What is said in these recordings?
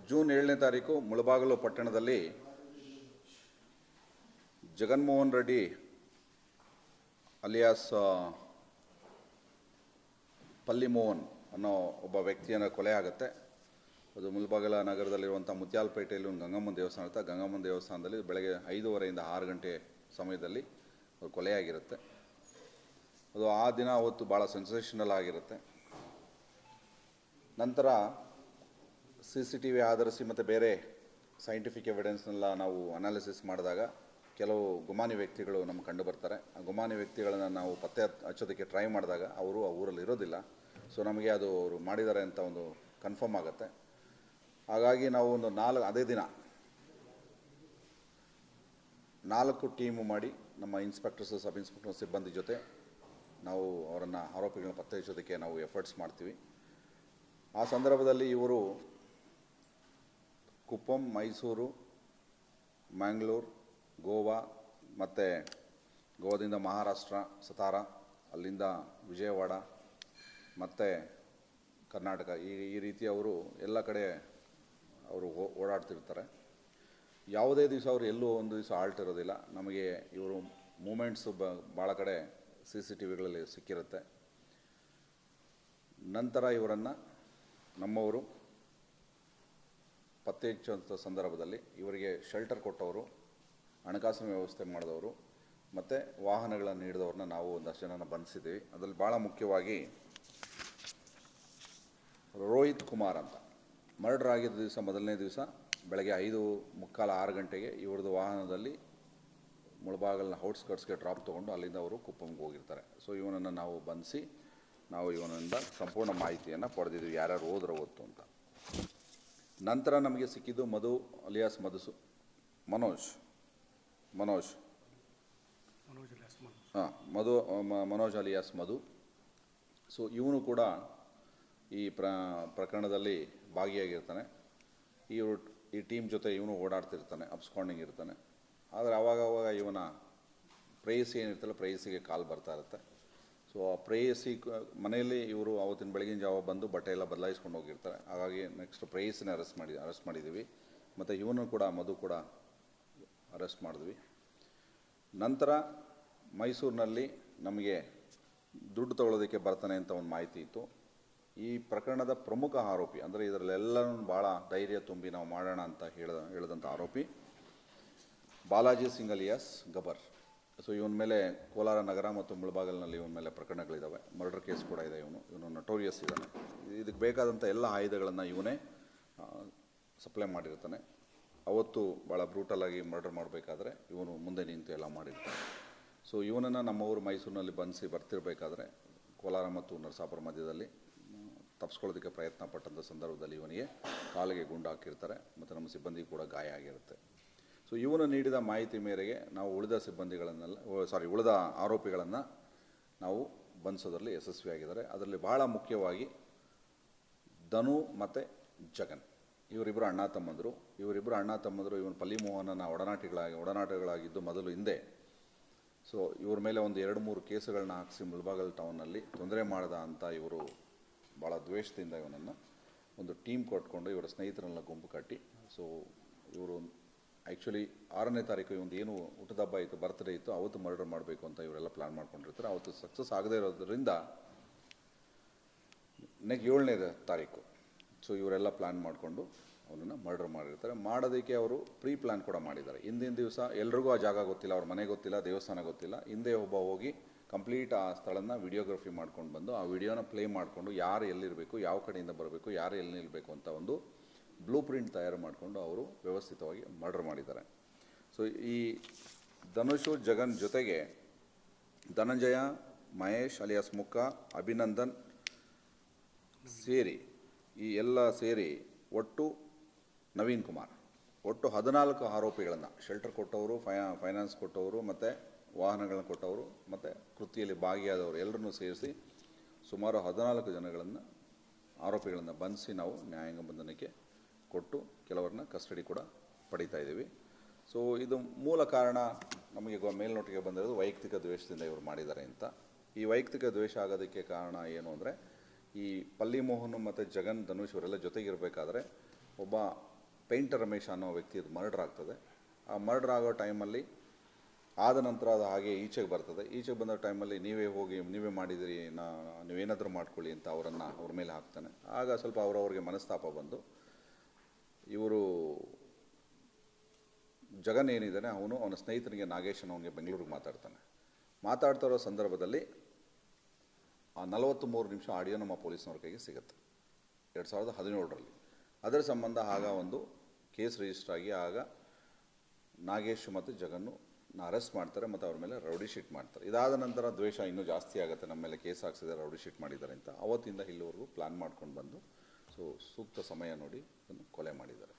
June ಏಳನೇ ತಾರೀಕು ಮುಳಬಾಗಿಲು ಪಟ್ಟಣದಲ್ಲಿ ಜಗನ್ಮೋಹನ್ ರೆಡ್ಡಿ ಅಲಿಯಾಸ್ ಆ, ಪಲ್ಲಿ ಮೋಹನ್ ಅನ್ನೋ ಒಬ್ಬ ವ್ಯಕ್ತಿಯನ್ನು ಕೊಲೆ ಆಗುತ್ತೆ ಅದು ಮುಳಬಾಗಿಲ ನಗರದಲ್ಲಿರುವಂಥ ಮುತ್ಯಾಲಪೇಟೆಯಲ್ಲಿ ಒಂದು ಗಂಗಮ್ಮನ ದೇವಸ್ಥಾನ ಇರುತ್ತೆ ಆ ಗಂಗಮ್ಮನ ದೇವಸ್ಥಾನದಲ್ಲಿ ಬೆಳಗ್ಗೆ ಐದೂವರೆಯಿಂದ ಆರು ಗಂಟೆ ಸಮಯದಲ್ಲಿ ಅವ್ರು ಕೊಲೆಯಾಗಿರುತ್ತೆ ಅದು ಆ ದಿನ ಅವತ್ತು ಭಾಳ ಸೆನ್ಸೇಷನಲ್ ಆಗಿರುತ್ತೆ ನಂತರ ಸಿ ಸಿ ಟಿ ವಿ ಆಧರಿಸಿ ಮತ್ತು ಬೇರೆ ಸೈಂಟಿಫಿಕ್ ಎವಿಡೆನ್ಸ್ನೆಲ್ಲ ನಾವು ಅನಾಲಿಸಿಸ್ ಮಾಡಿದಾಗ ಕೆಲವು ಗುಮಾನಿ ವ್ಯಕ್ತಿಗಳು ನಮ್ಗೆ ಕಂಡು ಬರ್ತಾರೆ ಆ ಗುಮಾನಿ ವ್ಯಕ್ತಿಗಳನ್ನು ನಾವು ಪತ್ತೆ ಹಚ್- ಹಚ್ಚೋದಕ್ಕೆ ಟ್ರೈ ಮಾಡಿದಾಗ ಅವರು ಆ ಊರಲ್ಲಿ ಇರೋದಿಲ್ಲ ಸೊ ನಮಗೆ ಅದು ಅವರು ಮಾಡಿದ್ದಾರೆ ಅಂತ ಒಂದು ಕನ್ಫರ್ಮ್ ಆಗುತ್ತೆ ಹಾಗಾಗಿ ನಾವು ಒಂದು ನಾಲ್ಕು ಅದೇ ದಿನ ನಾಲ್ಕು ಟೀಮು ಮಾಡಿ ನಮ್ಮ ಇನ್ಸ್ಪೆಕ್ಟರ್ಸ್ ಸಬ್ ಇನ್ಸ್ಪೆಕ್ಟರ್ ಸಿಬ್ಬಂದಿ ಜೊತೆ ನಾವು ಅವರನ್ನು ಆರೋಪಿಗಳನ್ನ ಪತ್ತೆ ಹಚ್ಚೋದಕ್ಕೆ ನಾವು ಎಫರ್ಟ್ಸ್ ಮಾಡ್ತೀವಿ ಆ ಸಂದರ್ಭದಲ್ಲಿ ಇವರು ಕುಪ್ಪಂ ಮೈಸೂರು ಮ್ಯಾಂಗ್ಳೂರು ಗೋವಾ ಮತ್ತು ಗೋವಾದಿಂದ ಮಹಾರಾಷ್ಟ್ರ ಸತಾರ ಅಲ್ಲಿಂದ ವಿಜಯವಾಡ ಮತ್ತು ಕರ್ನಾಟಕ ಈ ಈ ರೀತಿ ಅವರು ಎಲ್ಲ ಕಡೆ ಅವರು ಓ- ಓಡಾಡ್ತಿರ್ತಾರೆ ಯಾವುದೇ ದಿವಸ ಅವರು ಎಲ್ಲೂ ಒಂದು ದಿವಸ ಆಲ್ಟ್ ಇರೋದಿಲ್ಲ ನಮಗೆ ಇವರು ಮೂಮೆಂಟ್ಸು ಬ ಭಾಳ ಕಡೆ ಸಿ ಸಿ ಟಿ ವಿಗಳಲ್ಲಿ ಸಿಕ್ಕಿರುತ್ತೆ ನಂತರ ಇವರನ್ನು ನಮ್ಮವರು ಪತ್ತೆ ಹಚ್ಚುವಂಥ ಸಂದರ್ಭದಲ್ಲಿ ಇವರಿಗೆ ಶೆಲ್ಟರ್ ಕೊಟ್ಟವರು ಹಣಕಾಸಿನ ವ್ಯವಸ್ಥೆ ಮಾಡಿದವರು ಮತ್ತು ವಾಹನಗಳನ್ನು ನೀಡಿದವ್ರನ್ನ ನಾವು ಒಂದಷ್ಟು ಜನನ ಬಂಧಿಸಿದ್ದೀವಿ ಅದರಲ್ಲಿ ಭಾಳ ಮುಖ್ಯವಾಗಿ ರೋಹಿತ್ ಕುಮಾರ್ ಅಂತ ಮರ್ಡರ್ ಆಗಿದ್ದ ದಿವಸ ಮೊದಲನೇ ದಿವಸ ಬೆಳಗ್ಗೆ ಐದು ಮುಕ್ಕಾಲ ಆರು ಗಂಟೆಗೆ ಇವ್ರದ್ದು ವಾಹನದಲ್ಲಿ ಮುಳಬಾಗಲ್ನ ಔಟ್ಸ್ಕರ್ಟ್ಸ್ಗೆ ಡ್ರಾಪ್ ತೊಗೊಂಡು ಅಲ್ಲಿಂದ ಅವರು ಕುಪ್ಪಂಗೆ ಹೋಗಿರ್ತಾರೆ ಸೊ ಇವನನ್ನು ನಾವು ಬಂಧಿಸಿ ನಾವು ಇವನಿಂದ ಸಂಪೂರ್ಣ ಮಾಹಿತಿಯನ್ನು ಪಡೆದಿದ್ದೀವಿ ಯಾರ್ಯಾರು ಹೋದ್ರೆ ಗೊತ್ತು ಅಂತ ನಂತರ ನಮಗೆ ಸಿಕ್ಕಿದ್ದು ಮಧು ಅಲಿಯಾಸ್ ಮಧುಸು ಮನೋಜ್ ಮನೋಜ್ ಹಾಂ ಮಧು ಮ- ಮನೋಜ್ ಅಲಿಯಾಸ್ ಮಧು ಸೊ ಇವನು ಕೂಡ ಈ ಪ್ರ ಪ್ರಕರಣದಲ್ಲಿ ಭಾಗಿಯಾಗಿರ್ತಾನೆ ಇವರು ಈ ಟೀಮ್ ಜೊತೆ ಇವನು ಓಡಾಡ್ತಿರ್ತಾನೆ ಅಪ್ಸ್ಕಾಂಡಿಂಗ್ ಇರ್ತಾನೆ ಆದರೆ ಅವಾಗ ಅವಾಗ ಇವನ ಪ್ರೇಯಸಿ ಏನಿರ್ತಲ್ಲ ಪ್ರೇಯಸಿಗೆ ಕಾಲ್ ಬರ್ತಾ ಇರುತ್ತೆ ಸೊ ಆ ಪ್ರೇಯಸಿ ಕ- ಮನೆಯಲ್ಲಿ ಇವರು ಅವತ್ತಿನ ಬೆಳಗಿನ ಜಾವ ಬಂದು ಬಟ್ಟೆ ಎಲ್ಲ ಬದಲಾಯಿಸ್ಕೊಂಡು ಹೋಗಿರ್ತಾರೆ ಹಾಗಾಗಿ ನೆಕ್ಸ್ಟ್ ಪ್ರೇಯಸಿನ ಅರೆಸ್ಟ್ ಮಾಡಿ ಅರೆಸ್ಟ್ ಮಾಡಿದ್ದೀವಿ ಮತ್ತು ಇವನು ಕೂಡ ಮಧು ಕೂಡ ಅರೆಸ್ಟ್ ಮಾಡಿದ್ವಿ ನಂತರ ಮೈಸೂರಿನಲ್ಲಿ ನಮಗೆ ದುಡ್ಡು ತಗೊಳ್ಳೋದಕ್ಕೆ ಬರ್ತಾನೆ ಅಂತ ಒಂದು ಮಾಹಿತಿ ಇತ್ತು ಈ ಪ್ರಕರಣದ ಪ್ರಮುಖ ಆರೋಪಿ ಅಂದರೆ ಇದರಲ್ಲೆಲ್ಲನೂ ಭಾಳ ಧೈರ್ಯ ತುಂಬಿ ನಾವು ಮಾಡೋಣ ಅಂತ ಹೇಳ ಹೇಳಿದಂಥ ಆರೋಪಿ ಬಾಲಾಜಿ ಸಿಂಗಲಿಯಾಸ್ ಗಬರ್ ಸೊ ಇವನ ಮೇಲೆ ಕೋಲಾರ ನಗರ ಮತ್ತು ಮುಳಬಾಗಲ್ನಲ್ಲಿ ಇವನ ಮೇಲೆ ಪ್ರಕರಣಗಳಿದ್ದಾವೆ ಮರ್ಡರ್ ಕೇಸ್ ಕೂಡ ಇದೆ ಇವನು ಇವನು ನಟೋರಿಯಸ್ ಇದ್ದಾನೆ ಇದಕ್ಕೆ ಬೇಕಾದಂಥ ಎಲ್ಲ ಆಯುಧಗಳನ್ನು ಇವನೇ ಸಪ್ಲೈ ಮಾಡಿರ್ತಾನೆ ಅವತ್ತು ಭಾಳ ಬ್ರೂಟಲಾಗಿ ಮರ್ಡರ್ ಮಾಡಬೇಕಾದ್ರೆ ಇವನು ಮುಂದೆ ನಿಂತು ಎಲ್ಲ ಮಾಡಿರ್ತಾನೆ ಸೊ ಇವನನ್ನು ನಮ್ಮವರು ಮೈಸೂರಿನಲ್ಲಿ ಬಂಧಿಸಿ ಬರ್ತಿರ್ಬೇಕಾದ್ರೆ ಕೋಲಾರ ಮತ್ತು ನರಸಾಪುರ ಮಧ್ಯದಲ್ಲಿ ತಪ್ಪಿಸ್ಕೊಳ್ಳೋದಕ್ಕೆ ಪ್ರಯತ್ನ ಪಟ್ಟಂಥ ಸಂದರ್ಭದಲ್ಲಿ ಇವನಿಗೆ ಕಾಲಿಗೆ ಗುಂಡು ಹಾಕಿರ್ತಾರೆ ಮತ್ತು ನಮ್ಮ ಸಿಬ್ಬಂದಿ ಕೂಡ ಗಾಯ ಆಗಿರುತ್ತೆ ಸೊ ಇವನು ನೀಡಿದ ಮಾಹಿತಿ ಮೇರೆಗೆ ನಾವು ಉಳಿದ ಸಿಬ್ಬಂದಿಗಳನ್ನೆಲ್ಲ ಸಾರಿ ಉಳಿದ ಆರೋಪಿಗಳನ್ನು ನಾವು ಬಂಧಿಸೋದ್ರಲ್ಲಿ ಯಶಸ್ವಿಯಾಗಿದ್ದಾರೆ ಅದರಲ್ಲಿ ಭಾಳ ಮುಖ್ಯವಾಗಿ ಧನು ಮತ್ತು ಜಗನ್ ಇವರಿಬ್ಬರು ಅಣ್ಣ ತಮ್ಮಂದರು ಇವರಿಬ್ಬರು ಅಣ್ಣ ತಮ್ಮಂದರು ಇವನು ಪಲ್ಲಿ ಮೋಹನನ ಒಡನಾಟಿಗಳಾಗಿ ಒಡನಾಟಗಳಾಗಿದ್ದು ಮೊದಲು ಹಿಂದೆ ಸೊ ಇವ್ರ ಮೇಲೆ ಒಂದು ಎರಡು ಮೂರು ಕೇಸುಗಳನ್ನ ಹಾಕಿಸಿ ಮುಳಬಾಗಲ್ ಟೌನ್ನಲ್ಲಿ ತೊಂದರೆ ಮಾಡ್ದ ಅಂತ ಇವರು ಭಾಳ ದ್ವೇಷದಿಂದ ಇವನನ್ನು ಒಂದು ಟೀಮ್ ಕೊಟ್ಕೊಂಡು ಇವರ ಸ್ನೇಹಿತರನ್ನೆಲ್ಲ ಗುಂಪು ಕಟ್ಟಿ ಸೊ ಇವರು ಆ್ಯಕ್ಚುಲಿ ಆರನೇ ತಾರೀಕು ಇವೊಂದು ಏನು ಹುಟ್ಟದ ಹಬ್ಬ ಇತ್ತು ಬರ್ತ್ಡೇ ಇತ್ತು ಅವತ್ತು ಮರ್ಡರ್ ಮಾಡಬೇಕು ಅಂತ ಇವರೆಲ್ಲ ಪ್ಲ್ಯಾನ್ ಮಾಡ್ಕೊಂಡಿರ್ತಾರೆ ಅವತ್ತು ಸಕ್ಸಸ್ ಆಗದೇ ಇರೋದ್ರಿಂದ ನೆಕ್ಸ್ಟ್ ಏಳನೇ ತಾರೀಕು ಸೊ ಇವರೆಲ್ಲ ಪ್ಲ್ಯಾನ್ ಮಾಡಿಕೊಂಡು ಅವನನ್ನು ಮರ್ಡರ್ ಮಾಡಿರ್ತಾರೆ ಮಾಡೋದಕ್ಕೆ ಅವರು ಪ್ರೀ ಪ್ಲ್ಯಾನ್ ಕೂಡ ಮಾಡಿದ್ದಾರೆ ಹಿಂದಿನ ದಿವಸ ಎಲ್ರಿಗೂ ಆ ಜಾಗ ಗೊತ್ತಿಲ್ಲ ಅವ್ರ ಮನೆ ಗೊತ್ತಿಲ್ಲ ದೇವಸ್ಥಾನ ಗೊತ್ತಿಲ್ಲ ಹಿಂದೆ ಒಬ್ಬ ಹೋಗಿ ಕಂಪ್ಲೀಟ್ ಆ ಸ್ಥಳನ ವಿಡಿಯೋಗ್ರಫಿ ಮಾಡ್ಕೊಂಡು ಬಂದು ಆ ವಿಡಿಯೋನ ಪ್ಲೇ ಮಾಡಿಕೊಂಡು ಯಾರು ಎಲ್ಲಿರಬೇಕು ಯಾವ ಕಡೆಯಿಂದ ಬರಬೇಕು ಯಾರು ಎಲ್ಲಿ ನಿಲ್ಲಬೇಕು ಅಂತ ಒಂದು ಬ್ಲೂ ಪ್ರಿಂಟ್ ತಯಾರು ಮಾಡಿಕೊಂಡು ಅವರು ವ್ಯವಸ್ಥಿತವಾಗಿ ಮರ್ಡರ್ ಮಾಡಿದ್ದಾರೆ ಸೊ ಈ ಧನುಷು ಜಗನ್ ಜೊತೆಗೆ ಧನಂಜಯ ಮಹೇಶ್ ಅಲಿಯಾಸ್ ಮುಕ್ಕ ಅಭಿನಂದನ್ ಸೇರಿ ಈ ಎಲ್ಲ ಸೇರಿ ಒಟ್ಟು ನವೀನ್ ಕುಮಾರ್ ಒಟ್ಟು ಹದಿನಾಲ್ಕು ಆರೋಪಿಗಳನ್ನು ಶೆಲ್ಟರ್ ಕೊಟ್ಟವರು ಫೈ ಫೈನಾನ್ಸ್ ಕೊಟ್ಟವರು ಮತ್ತು ವಾಹನಗಳನ್ನ ಕೊಟ್ಟವರು ಮತ್ತು ಕೃತಿಯಲ್ಲಿ ಭಾಗಿಯಾದವರು ಎಲ್ಲರನ್ನೂ ಸೇರಿಸಿ ಸುಮಾರು ಹದಿನಾಲ್ಕು ಜನಗಳನ್ನು ಆರೋಪಿಗಳನ್ನು ಬಂಧಿಸಿ ನಾವು ನ್ಯಾಯಾಂಗ ಬಂಧನಕ್ಕೆ ಕೊಟ್ಟು ಕೆಲವರನ್ನ ಕಸ್ಟಡಿ ಕೂಡ ಪಡಿತಾ ಇದ್ದೀವಿ ಸೊ ಇದು ಮೂಲ ಕಾರಣ ನಮಗೆ ಗೊ- ಮೇಲ್ನೋಟಿಗೆ ಬಂದಿರೋದು ವೈಯಕ್ತಿಕ ದ್ವೇಷದಿಂದ ಇವರು ಮಾಡಿದ್ದಾರೆ ಅಂತ ಈ ವೈಯಕ್ತಿಕ ದ್ವೇಷ ಆಗೋದಕ್ಕೆ ಕಾರಣ ಏನು ಅಂದರೆ ಈ ಪಲ್ಲಿ ಮೋಹನ್ ಮತ್ತು ಜಗನ್ ಧನುಷ್ ಇವರೆಲ್ಲ ಜೊತೆಗಿರಬೇಕಾದ್ರೆ ಒಬ್ಬ ಪೇಂಟರ್ ರಮೇಶ್ ಅನ್ನೋ ವ್ಯಕ್ತಿಯದು ಮರ್ಡರ್ ಆಗ್ತದೆ ಆ ಮರ್ಡರ್ ಆಗೋ ಟೈಮಲ್ಲಿ ಆದ ನಂತರ ಅದು ಹಾಗೆ ಈಚೆಗೆ ಬರ್ತದೆ ಈಚೆಗೆ ಬಂದ ಟೈಮಲ್ಲಿ ನೀವೇ ಹೋಗಿ ನೀವೇ ಮಾಡಿದಿರಿ ನಾ ನೀವೇನಾದರೂ ಮಾಡ್ಕೊಳ್ಳಿ ಅಂತ ಅವರನ್ನು ಅವ್ರ ಮೇಲೆ ಹಾಕ್ತಾನೆ ಆಗ ಸ್ವಲ್ಪ ಅವರವ್ರಿಗೆ ಮನಸ್ತಾಪ ಬಂದು ಇವರು ಜಗನ್ ಏನಿದ್ದಾನೆ ಅವನು ಅವನ ಸ್ನೇಹಿತನಿಗೆ ನಾಗೇಶನ್ ಅವನಿಗೆ ಬೆಂಗಳೂರಿಗೆ ಮಾತಾಡ್ತಾನೆ ಮಾತಾಡ್ತಾ ಇರೋ ಸಂದರ್ಭದಲ್ಲಿ ಆ ನಲವತ್ತು ಮೂರು ನಿಮಿಷ ಆಡಿಯೋ ನಮ್ಮ ಪೊಲೀಸ್ನವ್ರ ಕೈಗೆ ಸಿಗುತ್ತೆ ಎರಡು ಸಾವಿರದ ಹದಿನೇಳರಲ್ಲಿ ಅದರ ಸಂಬಂಧ ಆಗ ಒಂದು ಕೇಸ್ ರಿಜಿಸ್ಟರ್ ಆಗಿ ಆಗ ನಾಗೇಶ್ ಮತ್ತು ಜಗನ್ನು ಅರೆಸ್ಟ್ ಮಾಡ್ತಾರೆ ಮತ್ತು ಅವ್ರ ಮೇಲೆ ರೌಡಿ ಶೀಟ್ ಮಾಡ್ತಾರೆ ಇದಾದ ನಂತರ ದ್ವೇಷ ಇನ್ನೂ ಜಾಸ್ತಿ ಆಗುತ್ತೆ ನಮ್ಮ ಮೇಲೆ ಕೇಸ್ ಹಾಕ್ಸಿದ್ದಾರೆ ರೌಡಿ ಶೀಟ್ ಮಾಡಿದ್ದಾರೆ ಅಂತ ಅವತ್ತಿಂದ ಇಲ್ಲಿವರೆಗೂ ಪ್ಲಾನ್ ಮಾಡ್ಕೊಂಡು ಬಂದು ಸೊ ಸೂಕ್ತ ಸಮಯ ನೋಡಿ ಅದನ್ನು ಕೊಲೆ ಮಾಡಿದ್ದಾರೆ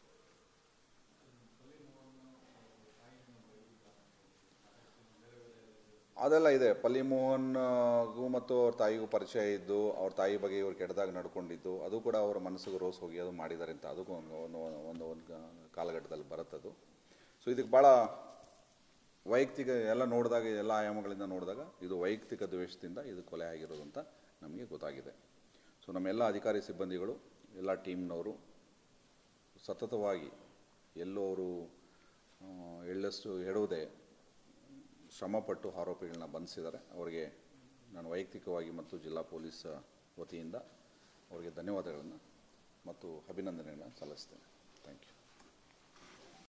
ಅದೆಲ್ಲ ಇದೆ ಪಲ್ಲಿ ಮೋಹನ್ಗೂ ಮತ್ತು ಅವ್ರ ತಾಯಿಗೂ ಪರಿಚಯ ಇದ್ದು ಅವ್ರ ತಾಯಿ ಬಗ್ಗೆ ಇವ್ರು ಕೆಟ್ಟದಾಗ ನಡ್ಕೊಂಡಿದ್ದು ಅದು ಕೂಡ ಅವರ ಮನಸ್ಸಿಗೆ ರೋಸ್ ಹೋಗಿ ಅದು ಮಾಡಿದ್ದಾರೆ ಅಂತ ಅದಕ್ಕೂ ಒಂದು ಒಂದು ಒಂದು ಒಂದು ಕಾಲಘಟ್ಟದಲ್ಲಿ ಬರುತ್ತದು ಸೊ ಇದಕ್ಕೆ ಭಾಳ ವೈಯಕ್ತಿಕ ಎಲ್ಲ ನೋಡಿದಾಗ ಎಲ್ಲ ಆಯಾಮಗಳಿಂದ ನೋಡಿದಾಗ ಇದು ವೈಯಕ್ತಿಕ ದ್ವೇಷದಿಂದ ಇದು ಕೊಲೆ ಆಗಿರೋದು ಅಂತ ನಮಗೆ ಗೊತ್ತಾಗಿದೆ ಸೊ ನಮ್ಮೆಲ್ಲ ಅಧಿಕಾರಿ ಸಿಬ್ಬಂದಿಗಳು ಎಲ್ಲ ಟೀಮ್ನವರು ಸತತವಾಗಿ ಎಲ್ಲೂ ಅವರು ಆ, ಎಳ್ಳಷ್ಟು ಎಡುವುದೇ ಶ್ರಮಪಟ್ಟು ಆರೋಪಿಗಳನ್ನ ಬಂಧಿಸಿದ್ದಾರೆ ಅವರಿಗೆ ನಾನು ವೈಯಕ್ತಿಕವಾಗಿ ಮತ್ತು ಜಿಲ್ಲಾ ಪೊಲೀಸ್ ವತಿಯಿಂದ ಅವರಿಗೆ ಧನ್ಯವಾದಗಳನ್ನು ಮತ್ತು ಅಭಿನಂದನೆಗಳನ್ನು ಸಲ್ಲಿಸ್ತೇನೆ ಥ್ಯಾಂಕ್ ಯು